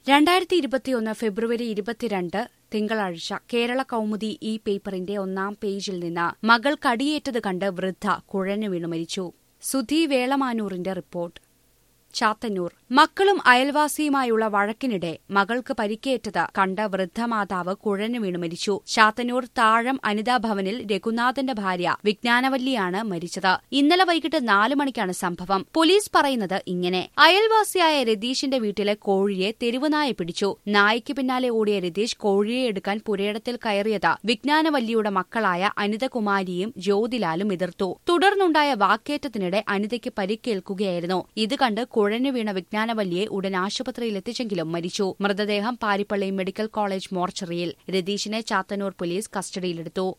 രണ്ടായിരത്തി ഇരുപത്തിയൊന്ന് ഫെബ്രുവരി ഇരുപത്തിരണ്ട് തിങ്കളാഴ്ച കേരള കൗമുദി ഈ പേപ്പറിന്റെ ഒന്നാം പേജിൽ നിന്ന് മകൾ കടിയേറ്റത് കണ്ട് വൃദ്ധ കുഴഞ്ഞു വീണു മരിച്ചു സുധി വേളമാനൂറിന്റെ റിപ്പോർട്ട് ചാത്തന്നൂർ മക്കളും അയൽവാസിയുമായുള്ള വഴക്കിനിടെ മകൾക്ക് പരിക്കേറ്റത് കണ്ട വൃദ്ധമാതാവ് കുഴഞ്ഞു വീണു മരിച്ചു ചാത്തന്നൂർ താഴം അനിതാ ഭവനിൽ രഘുനാഥന്റെ ഭാര്യ വിജ്ഞാനവല്ലിയാണ് മരിച്ചത് ഇന്നലെ വൈകിട്ട് നാലു മണിക്കാണ് സംഭവം പോലീസ് പറയുന്നത് ഇങ്ങനെ അയൽവാസിയായ രതീഷിന്റെ വീട്ടിലെ കോഴിയെ തെരുവുനായ പിടിച്ചു നായ്ക്ക് പിന്നാലെ ഓടിയ രതീഷ് കോഴിയെ എടുക്കാൻ പുരയിടത്തിൽ കയറിയത് വിജ്ഞാനവല്ലിയുടെ മക്കളായ അനിതകുമാരിയും ജ്യോതിലാലും എതിർത്തു തുടർന്നുണ്ടായ വാക്കേറ്റത്തിനിടെ അനിതയ്ക്ക് പരിക്കേൽക്കുകയായിരുന്നു ഇത് കണ്ട് കുഴഞ്ഞു വീണ വിജ്ഞാനവല്ലിയെ ഉടൻ ആശുപത്രിയിൽ എത്തിച്ചെങ്കിലും മരിച്ചു മൃതദേഹം പാരിപ്പള്ളി മെഡിക്കൽ കോളേജ് മോർച്ചറിയിൽ രതീഷിനെ ചാത്തന്നൂർ പോലീസ് കസ്റ്റഡിയിലെടുത്തു